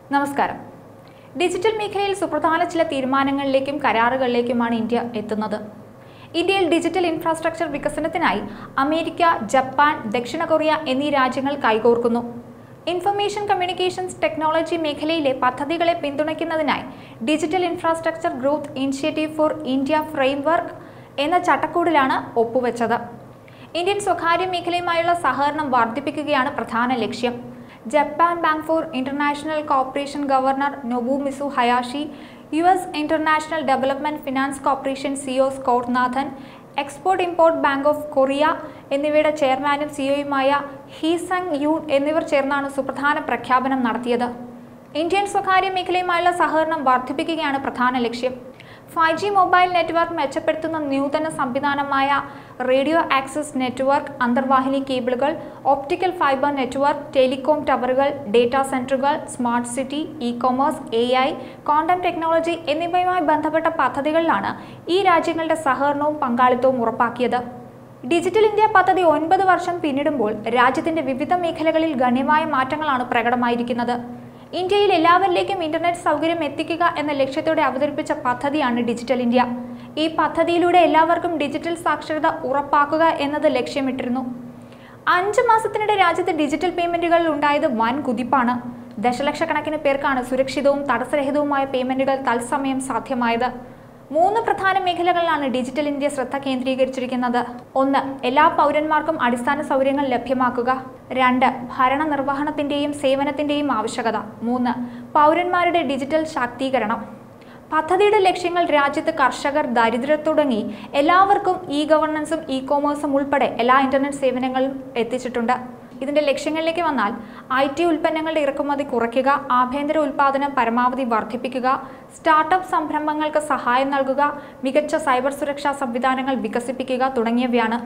നമസ്കാരം ഡിജിറ്റൽ മേഖലയിൽ സുപ്രധാന ചില തീരുമാനങ്ങളിലേക്കും കരാറുകളിലേക്കുമാണ് ഇന്ത്യ എത്തുന്നത് ഇന്ത്യയിൽ ഡിജിറ്റൽ ഇൻഫ്രാസ്ട്രക്ചർ വികസനത്തിനായി അമേരിക്ക ജപ്പാൻ ദക്ഷിണ കൊറിയ എന്നീ രാജ്യങ്ങൾ കൈകോർക്കുന്നു ഇൻഫർമേഷൻ കമ്മ്യൂണിക്കേഷൻസ് ടെക്നോളജി മേഖലയിലെ പദ്ധതികളെ പിന്തുണയ്ക്കുന്നതിനായി digital infrastructure growth initiative for India framework എന്ന ചട്ടക്കൂടിലാണ് ഒപ്പുവെച്ചത് ഇന്ത്യൻ സ്വകാര്യ മേഖലയുമായുള്ള സഹകരണം വർദ്ധിപ്പിക്കുകയാണ് പ്രധാന ലക്ഷ്യം Japan bank for international corporation governor Nobumitsu Hayashi U S international development finance corporation CEO Scott Nathan export import bank of Korea എന്നിവയുടെ ചെയർമാനും സിഒയുമായ ഹി സങ് യൂൺ എന്നിവർ ചേർന്നാണ് സുപ്രധാന പ്രഖ്യാപനം നടത്തിയത് ഇന്ത്യൻ സ്വകാര്യ മേഖലയുമായുള്ള സഹകരണം വർദ്ധിപ്പിക്കുകയാണ് പ്രധാന ലക്ഷ്യം ഫൈവ് ജി മൊബൈൽ നെറ്റ്വർക്ക് മെച്ചപ്പെടുത്തുന്ന നൂതന സംവിധാനമായ റേഡിയോ ആക്സസ് നെറ്റ്വർക്ക് അന്തർവാഹിനി കേബിളുകൾ ഓപ്റ്റിക്കൽ ഫൈബർ നെറ്റ്വർക്ക് ടെലികോം ടവറുകൾ ഡേറ്റാ സെന്ററുകൾ smart city e commerce A I quantum technology എന്നിവയുമായി ബന്ധപ്പെട്ട പദ്ധതികളിലാണ് ഈ രാജ്യങ്ങളുടെ സഹകരണവും പങ്കാളിത്തവും ഉറപ്പാക്കിയത് ഡിജിറ്റൽ ഇന്ത്യ പദ്ധതി ഒൻപത് വർഷം പിന്നിടുമ്പോൾ രാജ്യത്തിന്റെ വിവിധ മേഖലകളിൽ ഗണ്യമായ മാറ്റങ്ങളാണ് പ്രകടമായിരിക്കുന്നത് ഇന്ത്യയിൽ എല്ലാവരിലേക്കും ഇന്റർനെറ്റ് സൗകര്യം എത്തിക്കുക എന്ന ലക്ഷ്യത്തോടെ അവതരിപ്പിച്ച പദ്ധതിയാണ് ഡിജിറ്റൽ ഇന്ത്യ ഈ പദ്ധതിയിലൂടെ എല്ലാവർക്കും ഡിജിറ്റൽ സാക്ഷരത ഉറപ്പാക്കുക എന്നത് ലക്ഷ്യമിട്ടിരുന്നു അഞ്ച് മാസത്തിനിടെ രാജ്യത്ത് ഡിജിറ്റൽ പേയ്മെന്റുകളിൽ ഉണ്ടായത് വൻ കുതിപ്പാണ് ദശലക്ഷക്കണക്കിന് പേർക്കാണ് സുരക്ഷിതവും തടസ്സരഹിതവുമായ പേയ്മെന്റുകൾ തത്സമയം സാധ്യമായത് മൂന്ന് പ്രധാന മേഖലകളിലാണ് ഡിജിറ്റൽ ഇന്ത്യ ശ്രദ്ധ കേന്ദ്രീകരിച്ചിരിക്കുന്നത് ഒന്ന് എല്ലാ പൗരന്മാർക്കും അടിസ്ഥാന സൗകര്യങ്ങൾ ലഭ്യമാക്കുക രണ്ട് ഭരണനിർവഹണത്തിന്റെയും സേവനത്തിന്റെയും ആവശ്യകത മൂന്ന് പൗരന്മാരുടെ ഡിജിറ്റൽ ശാക്തീകരണം പദ്ധതിയുടെ ലക്ഷ്യങ്ങൾ രാജ്യത്ത് കർഷകർ ദരിദ്രർ തുടങ്ങി എല്ലാവർക്കും ഇ ഗവർണൻസും ഇ കോമേഴ്സും ഉൾപ്പെടെ എല്ലാ ഇന്റർനെറ്റ് സേവനങ്ങളും എത്തിച്ചിട്ടുണ്ട് ഇതിന്റെ ലക്ഷ്യങ്ങളിലേക്ക് വന്നാൽ ഐ ടി ഉൽപ്പന്നങ്ങളുടെ ഇറക്കുമതി കുറയ്ക്കുക ആഭ്യന്തര ഉൽപ്പാദനം പരമാവധി വർദ്ധിപ്പിക്കുക സ്റ്റാർട്ടപ്പ് സംരംഭങ്ങൾക്ക് സഹായം നൽകുക മികച്ച സൈബർ സുരക്ഷാ സംവിധാനങ്ങൾ വികസിപ്പിക്കുക തുടങ്ങിയവയാണ്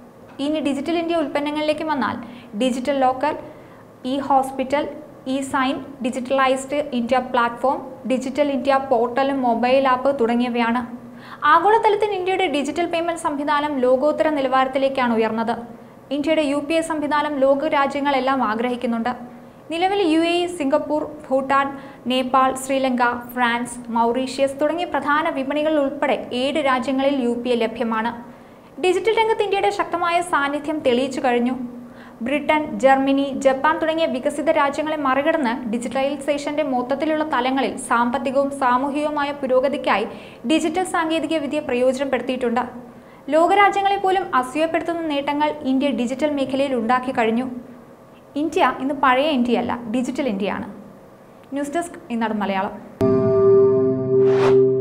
ഇനി ഡിജിറ്റൽ ഇന്ത്യ ഉൽപ്പന്നങ്ങളിലേക്ക് വന്നാൽ digital locker e hospital e sign digitalised India platform digital India പോർട്ടലും മൊബൈൽ ആപ്പ് തുടങ്ങിയവയാണ് ആഗോളതലത്തിൽ ഇന്ത്യയുടെ ഡിജിറ്റൽ പേയ്മെന്റ് സംവിധാനം ലോകോത്തര നിലവാരത്തിലേക്കാണ് ഉയർന്നത് ഇന്ത്യയുടെ യു പി ഐ സംവിധാനം ലോക രാജ്യങ്ങളെല്ലാം ആഗ്രഹിക്കുന്നുണ്ട് നിലവിൽ U A E Singapore Bhutan Nepal Sri Lanka France Mauritius തുടങ്ങിയ പ്രധാന വിപണികളിൽ ഉൾപ്പെടെ ഏഴ് രാജ്യങ്ങളിൽ യു പി ഐ ലഭ്യമാണ് ഡിജിറ്റൽ രംഗത്ത് ഇന്ത്യയുടെ ശക്തമായ സാന്നിധ്യം തെളിയിച്ചു കഴിഞ്ഞു ബ്രിട്ടൻ ജർമ്മനി ജപ്പാൻ തുടങ്ങിയ വികസിത രാജ്യങ്ങളെ മറികടന്ന് ഡിജിറ്റലൈസേഷന്റെ മൊത്തത്തിലുള്ള തലങ്ങളിൽ സാമ്പത്തികവും സാമൂഹികവുമായ പുരോഗതിക്കായി ഡിജിറ്റൽ സാങ്കേതിക വിദ്യ പ്രയോജനപ്പെടുത്തിയിട്ടുണ്ട് ലോകരാജ്യങ്ങളെ പോലും അസൂയപ്പെടുത്തുന്ന നേട്ടങ്ങൾ ഇന്ത്യ ഡിജിറ്റൽ മേഖലയിൽ ഉണ്ടാക്കി കഴിഞ്ഞു ഇന്ത്യ ഇന്ന് പഴയ ഇന്ത്യയല്ല ഡിജിറ്റൽ ഇന്ത്യയാണ് ന്യൂസ് ഡെസ്ക് ഇന്നാട് മലയാളം